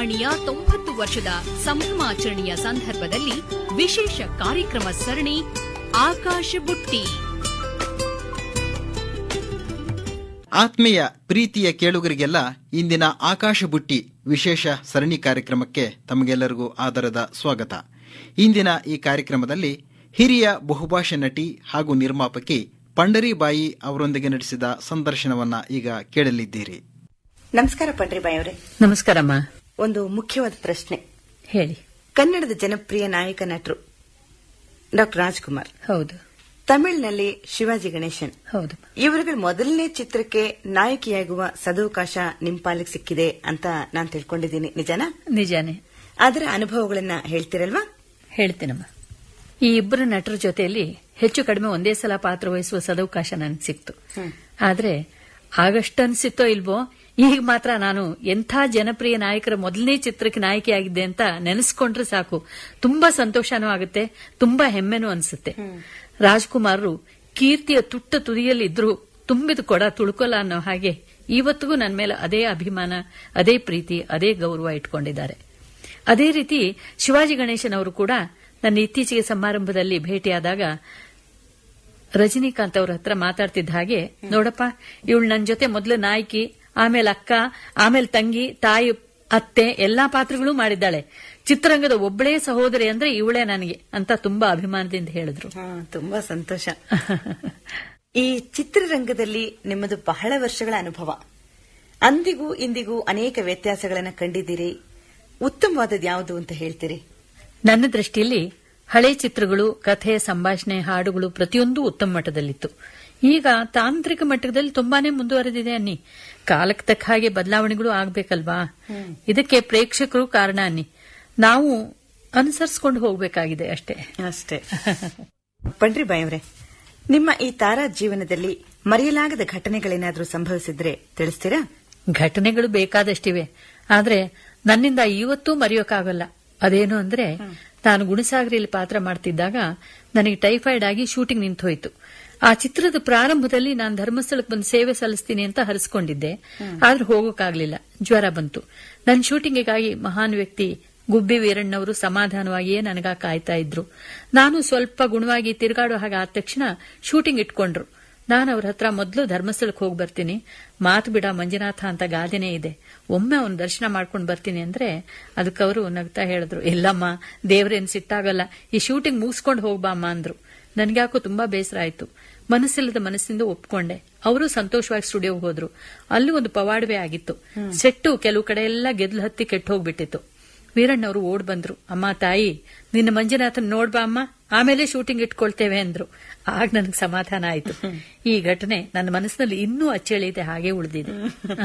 ಆಕಾಶವಾಣಿಯ ತೊಂಬತ್ತು ವರ್ಷದ ಸಂಭ್ರಮಾಚರಣೆಯ ಸಂದರ್ಭದಲ್ಲಿ ವಿಶೇಷ ಕಾರ್ಯಕ್ರಮ ಸರಣಿ ಆಕಾಶ ಬುಟ್ಟಿ ಆತ್ಮೀಯ ಪ್ರೀತಿಯ ಕೇಳುಗರಿಗೆಲ್ಲ ಇಂದಿನ ಆಕಾಶ ಬುಟ್ಟಿ ವಿಶೇಷ ಸರಣಿ ಕಾರ್ಯಕ್ರಮಕ್ಕೆ ತಮಗೆಲ್ಲರಿಗೂ ಆದರದ ಸ್ವಾಗತ ಇಂದಿನ ಈ ಕಾರ್ಯಕ್ರಮದಲ್ಲಿ ಹಿರಿಯ ಬಹುಭಾಷಾ ನಟಿ ಹಾಗೂ ನಿರ್ಮಾಪಕಿ ಪಂಡರಿಬಾಯಿ ಅವರೊಂದಿಗೆ ನಡೆಸಿದ ಸಂದರ್ಶನವನ್ನ ಈಗ ಕೇಳಲಿದ್ದೀರಿ ನಮಸ್ಕಾರ ಪಂಡ್ರಿಬಾಯಿ ಅವರೇ ನಮಸ್ಕಾರಮ್ಮ ಒಂದು ಮುಖ್ಯವಾದ ಪ್ರಶ್ನೆ ಹೇಳಿ ಕನ್ನಡದ ಜನಪ್ರಿಯ ನಾಯಕ ನಟರು ಡಾಕ್ಟರ್ ರಾಜ್ಕುಮಾರ್ ಹೌದು ತಮಿಳಿನಲ್ಲಿ ಶಿವಾಜಿ ಗಣೇಶನ್ ಹೌದು ಇವರುಗಳ ಮೊದಲನೇ ಚಿತ್ರಕ್ಕೆ ನಾಯಕಿಯಾಗುವ ಸದವಕಾಶ ನಿಮ್ ಪಾಲಿಗೆ ಸಿಕ್ಕಿದೆ ಅಂತ ನಾನು ತಿಳ್ಕೊಂಡಿದ್ದೀನಿ ನಿಜನಾ ನಿಜಾನೇ ಅದರ ಅನುಭವಗಳನ್ನ ಹೇಳ್ತಿರಲ್ವಾ ಹೇಳ್ತೀನಮ್ಮ ಈ ಇಬ್ಬರು ನಟರ ಜೊತೆಯಲ್ಲಿ ಹೆಚ್ಚು ಕಡಿಮೆ ಒಂದೇ ಸಲ ಪಾತ್ರ ವಹಿಸುವ ಸದವಕಾಶ ನನಗೆ ಸಿಕ್ತು ಆದ್ರೆ ಆಗಷ್ಟು ಅನ್ಸಿತ್ತೋ ಇಲ್ವೋ ಈಗ ಮಾತ್ರ ನಾನು ಎಂಥ ಜನಪ್ರಿಯ ನಾಯಕರ ಮೊದಲನೇ ಚಿತ್ರಕ್ಕೆ ನಾಯಕಿಯಾಗಿದ್ದೆ ಅಂತ ನೆನೆಸ್ಕೊಂಡ್ರೆ ಸಾಕು ತುಂಬಾ ಸಂತೋಷನೂ ಆಗುತ್ತೆ ತುಂಬಾ ಹೆಮ್ಮೆನೂ ಅನ್ಸುತ್ತೆ ರಾಜ್ಕುಮಾರರು ಕೀರ್ತಿಯ ತುಟ್ಟ ತುದಿಯಲ್ಲಿದ್ರು ತುಂಬಿದ ಕೊಡ ತುಳ್ಕೊಲ್ಲ ಅನ್ನೋ ಹಾಗೆ ಇವತ್ತಿಗೂ ನನ್ನ ಮೇಲೆ ಅದೇ ಅಭಿಮಾನ ಅದೇ ಪ್ರೀತಿ ಅದೇ ಗೌರವ ಇಟ್ಕೊಂಡಿದ್ದಾರೆ ಅದೇ ರೀತಿ ಶಿವಾಜಿ ಗಣೇಶನ್ ಅವರು ಕೂಡ ನನ್ನ ಇತ್ತೀಚೆಗೆ ಸಮಾರಂಭದಲ್ಲಿ ಭೇಟಿಯಾದಾಗ ರಜನಿಕಾಂತ್ ಅವ್ರ ಹತ್ರ ಮಾತಾಡ್ತಿದ್ದ ಹಾಗೆ ನೋಡಪ್ಪ ಇವಳು ನನ್ನ ಜೊತೆ ಮೊದಲು ನಾಯಕಿ ಆಮೇಲೆ ಅಕ್ಕ ಆಮೇಲೆ ತಂಗಿ ತಾಯಿ ಅತ್ತೆ ಎಲ್ಲಾ ಪಾತ್ರಗಳು ಮಾಡಿದ್ದಾಳೆ ಚಿತ್ರರಂಗದ ಒಬ್ಬಳೇ ಸಹೋದರಿ ಅಂದ್ರೆ ಇವಳೇ ನನಗೆ ಅಂತ ತುಂಬಾ ಅಭಿಮಾನದಿಂದ ಹೇಳಿದ್ರು ಹಾ, ತುಂಬಾ ಸಂತೋಷ ಈ ಚಿತ್ರರಂಗದಲ್ಲಿ ನಿಮ್ಮದು ಬಹಳ ವರ್ಷಗಳ ಅನುಭವ ಅಂದಿಗೂ ಇಂದಿಗೂ ಅನೇಕ ವ್ಯತ್ಯಾಸಗಳನ್ನ ಕಂಡಿದ್ದೀರಿ ಉತ್ತಮವಾದದ್ದು ಯಾವುದು ಅಂತ ಹೇಳ್ತೀರಿ ನನ್ನ ದೃಷ್ಟಿಯಲ್ಲಿ ಹಳೆ ಚಿತ್ರಗಳು ಕಥೆ ಸಂಭಾಷಣೆ ಹಾಡುಗಳು ಪ್ರತಿಯೊಂದು ಉತ್ತಮ ಮಟ್ಟದಲ್ಲಿತ್ತು ಈಗ ತಾಂತ್ರಿಕ ಮಟ್ಟದಲ್ಲಿ ತುಂಬಾನೇ ಮುಂದುವರೆದಿದೆ ಅನ್ನಿ ಕಾಲಕ್ಕೆ ತಕ್ಕ ಹಾಗೆ ಬದಲಾವಣೆಗಳು ಆಗ್ಬೇಕಲ್ವಾ ಇದಕ್ಕೆ ಪ್ರೇಕ್ಷಕರು ಕಾರಣ ಅನ್ನಿ ನಾವು ಅನುಸರಿಸಿಕೊಂಡು ಹೋಗಬೇಕಾಗಿದೆ ಅಷ್ಟೇ ಅಷ್ಟೇ ಪಂಡ್ರಿಬಾಯಿ ಅವರೇ ನಿಮ್ಮ ಈ ತಾರಾ ಜೀವನದಲ್ಲಿ ಮರೆಯಲಾಗದ ಘಟನೆಗಳೇನಾದ್ರೂ ಸಂಭವಿಸಿದ್ರೆ ತಿಳಿಸ್ತೀರಾ ಘಟನೆಗಳು ಬೇಕಾದಷ್ಟಿವೆ ಆದ್ರೆ ನನ್ನಿಂದ ಇವತ್ತೂ ಮರೆಯೋಕ್ಕಾಗಲ್ಲ ಅದೇನು ಅಂದ್ರೆ ನಾನು ಗುಣಸಾಗರಿಯಲ್ಲಿ ಪಾತ್ರ ಮಾಡ್ತಿದ್ದಾಗ ನನಗೆ ಟೈಫಾಯ್ಡ್ ಆಗಿ ಶೂಟಿಂಗ್ ನಿಂತು ಹೋಯ್ತು ಆ ಚಿತ್ರದ ಪ್ರಾರಂಭದಲ್ಲಿ ನಾನು ಧರ್ಮಸ್ಥಳಕ್ಕೆ ಬಂದು ಸೇವೆ ಸಲ್ಲಿಸ್ತೀನಿ ಅಂತ ಹರಿಸ್ಕೊಂಡಿದ್ದೆ ಆದ್ರೆ ಹೋಗೋಕ್ಕಾಗ್ಲಿಲ್ಲ ಜ್ವರ ಬಂತು ನನ್ನ ಶೂಟಿಂಗಿಗಾಗಿ ಮಹಾನ್ ವ್ಯಕ್ತಿ ಗುಬ್ಬಿ ವೀರಣ್ಣವರು ಸಮಾಧಾನವಾಗಿಯೇ ನನಗ ಕಾಯ್ತಾ ಇದ್ರು ನಾನು ಸ್ವಲ್ಪ ಗುಣವಾಗಿ ತಿರುಗಾಡೋ ಹಾಗೆ ಆದ ತಕ್ಷಣ ಶೂಟಿಂಗ್ ಇಟ್ಕೊಂಡ್ರು ನಾನು ಅವ್ರ ಹತ್ರ ಮೊದಲು ಧರ್ಮಸ್ಥಳಕ್ಕೆ ಹೋಗಿ ಬರ್ತೀನಿ ಮಾತು ಬಿಡ ಮಂಜುನಾಥ ಅಂತ ಗಾದೆನೇ ಇದೆ ಒಮ್ಮೆ ಅವನ ದರ್ಶನ ಮಾಡ್ಕೊಂಡು ಬರ್ತೀನಿ ಅಂದ್ರೆ ಅದಕ್ಕೆ ಅವರು ನಗ್ತಾ ಹೇಳಿದ್ರು ಇಲ್ಲಮ್ಮ ದೇವ್ರೇನ್ ಸಿಟ್ಟಾಗಲ್ಲ ಈ ಶೂಟಿಂಗ್ ಮುಗಿಸ್ಕೊಂಡು ಹೋಗ್ಬಾ ಅಮ್ಮ ಅಂದ್ರು ನನ್ಗ್ಯಾಕೋ ತುಂಬಾ ಬೇಸರ ಆಯ್ತು ಮನಸ್ಸಿಲ್ಲದ ಮನಸ್ಸಿಂದ ಒಪ್ಕೊಂಡೆ ಅವರು ಸಂತೋಷವಾಗಿ ಸ್ಟುಡಿಯೋಗೆ ಹೋದ್ರು ಅಲ್ಲಿ ಒಂದು ಪವಾಡವೇ ಆಗಿತ್ತು ಸೆಟ್ಟು ಕೆಲವು ಕಡೆ ಎಲ್ಲ ಗೆದ್ಲು ಹತ್ತಿ ಕೆಟ್ಟು ಹೋಗ್ಬಿಟ್ಟಿತ್ತು ವೀರಣ್ಣವರು ಓಡ್ ಬಂದ್ರು ಅಮ್ಮ ತಾಯಿ ನಿನ್ನ ಮಂಜುನಾಥನ್ ನೋಡ್ಬಾ ಅಮ್ಮ ಆಮೇಲೆ ಶೂಟಿಂಗ್ ಇಟ್ಕೊಳ್ತೇವೆ ಅಂದ್ರು ಆಗ ನನಗೆ ಸಮಾಧಾನ ಆಯ್ತು ಈ ಘಟನೆ ನನ್ನ ಮನಸ್ಸಿನಲ್ಲಿ ಇನ್ನೂ ಅಚ್ಚಳಿದೆ ಹಾಗೆ ಉಳಿದಿದೆ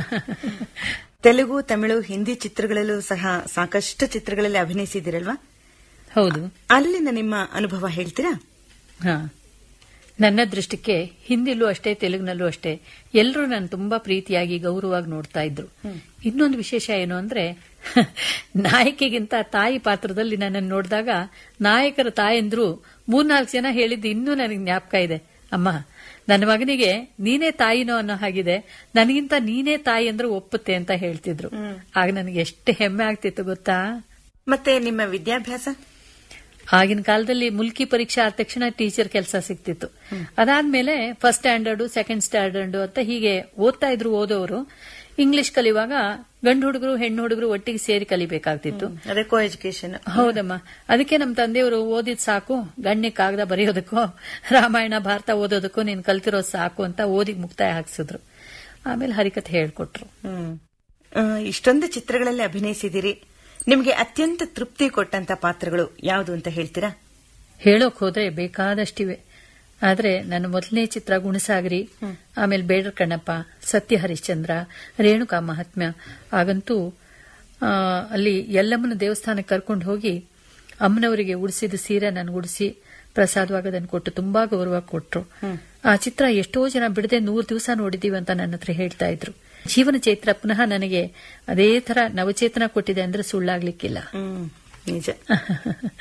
ತೆಲುಗು ತಮಿಳು ಹಿಂದಿ ಚಿತ್ರಗಳಲ್ಲೂ ಸಹ ಸಾಕಷ್ಟು ಚಿತ್ರಗಳಲ್ಲಿ ಅಭಿನಯಿಸಿದಿರಲ್ವಾ ಹೌದು ಅಲ್ಲಿನ ನಿಮ್ಮ ಅನುಭವ ಹೇಳ್ತೀರಾ ಹಾ ನನ್ನ ದೃಷ್ಟಕ್ಕೆ ಹಿಂದಿಲೂ ಅಷ್ಟೇ ತೆಲುಗಿನಲ್ಲೂ ಅಷ್ಟೇ ಎಲ್ಲರೂ ನಾನು ತುಂಬಾ ಪ್ರೀತಿಯಾಗಿ ಗೌರವವಾಗಿ ನೋಡ್ತಾ ಇದ್ರು ಇನ್ನೊಂದು ವಿಶೇಷ ಏನು ಅಂದ್ರೆ ನಾಯಕಿಗಿಂತ ತಾಯಿ ಪಾತ್ರದಲ್ಲಿ ನನ್ನನ್ನು ನೋಡಿದಾಗ ನಾಯಕರ ತಾಯಂದ್ರು ಮೂರ್ನಾಲ್ಕು ಜನ ಹೇಳಿದ್ದು ಇನ್ನೂ ನನಗೆ ಜ್ಞಾಪಕ ಇದೆ ಅಮ್ಮ ನನ್ನ ಮಗನಿಗೆ ನೀನೇ ತಾಯಿನೋ ಅನ್ನೋ ಹಾಗಿದೆ ನನಗಿಂತ ನೀನೇ ತಾಯಿ ಅಂದ್ರೆ ಒಪ್ಪುತ್ತೆ ಅಂತ ಹೇಳ್ತಿದ್ರು ಆಗ ನನಗೆ ಎಷ್ಟು ಹೆಮ್ಮೆ ಆಗ್ತಿತ್ತು ಗೊತ್ತಾ ಮತ್ತೆ ನಿಮ್ಮ ವಿದ್ಯಾಭ್ಯಾಸ ಆಗಿನ ಕಾಲದಲ್ಲಿ ಮುಲ್ಕಿ ಪರೀಕ್ಷೆ ಆದ ತಕ್ಷಣ ಟೀಚರ್ ಕೆಲಸ ಸಿಕ್ತಿತ್ತು ಅದಾದ್ಮೇಲೆ ಫಸ್ಟ್ ಸ್ಟ್ಯಾಂಡರ್ಡ್ ಸೆಕೆಂಡ್ ಸ್ಟ್ಯಾಂಡರ್ಡ್ ಅಂತ ಹೀಗೆ ಓದ್ತಾ ಇದ್ರು ಓದೋರು ಇಂಗ್ಲಿಷ್ ಕಲಿಯುವಾಗ ಗಂಡು ಹುಡುಗರು ಹೆಣ್ಣು ಹುಡುಗರು ಒಟ್ಟಿಗೆ ಸೇರಿ ಕಲಿಬೇಕಾಗ್ತಿತ್ತು ಅದೇ ಕೋ ಎಜುಕೇಶನ್ ಹೌದಮ್ಮ ಅದಕ್ಕೆ ನಮ್ಮ ತಂದೆಯವರು ಓದಿದ್ ಸಾಕು ಗಣ್ಯ ಕಾಗದ ಬರೆಯೋದಕ್ಕೋ ರಾಮಾಯಣ ಭಾರತ ಓದೋದಕ್ಕೋ ನೀನ್ ಕಲ್ತಿರೋದು ಸಾಕು ಅಂತ ಓದಿಗೆ ಮುಕ್ತಾಯ ಹಾಕ್ಸಿದ್ರು ಆಮೇಲೆ ಹರಿಕತೆ ಹೇಳ್ಕೊಟ್ರು ಇಷ್ಟೊಂದು ಚಿತ್ರಗಳಲ್ಲಿ ಅಭಿನಯಿಸಿದಿರಿ ನಿಮಗೆ ಅತ್ಯಂತ ತೃಪ್ತಿ ಕೊಟ್ಟಂತ ಪಾತ್ರಗಳು ಯಾವುದು ಅಂತ ಹೇಳ್ತೀರಾ ಹೇಳೋಕ್ ಹೋದ್ರೆ ಬೇಕಾದಷ್ಟಿವೆ ಆದ್ರೆ ನನ್ನ ಮೊದಲನೇ ಚಿತ್ರ ಗುಣಸಾಗರಿ ಆಮೇಲೆ ಬೇಡರ ಕಣ್ಣಪ್ಪ ಸತ್ಯ ಹರಿಶ್ಚಂದ್ರ ರೇಣುಕಾ ಮಹಾತ್ಮ್ಯ ಆಗಂತೂ ಆ, ಅಲ್ಲಿ ಯಲ್ಲಮ್ಮನ ದೇವಸ್ಥಾನಕ್ಕೆ ಕರ್ಕೊಂಡು ಹೋಗಿ ಅಮ್ಮನವರಿಗೆ ಉಡಿಸಿದ ಸೀರೆ ನನಗೆ ಉಡಿಸಿ ಪ್ರಸಾದವಾಗಿ ಅದನ್ನು ಕೊಟ್ಟು ತುಂಬಾ ಗೌರವ ಕೊಟ್ರು ಆ ಚಿತ್ರ ಎಷ್ಟೋ ಜನ ಬಿಡದೆ ನೂರು ದಿವಸ ನೋಡಿದೀವಿ ಅಂತ ನನ್ನ ಹತ್ರ ಹೇಳ್ತಾ ಇದ್ರು ಜೀವನ ಚೈತ್ರ ಪುನಃ ನನಗೆ ಅದೇ ತರ ನವಚೇತನ ಕೊಟ್ಟಿದೆ ಅಂದ್ರೆ ಸುಳ್ಳಾಗ್ಲಿಕ್ಕಿಲ್ಲ ಹ್ಮ್ ನಿಜ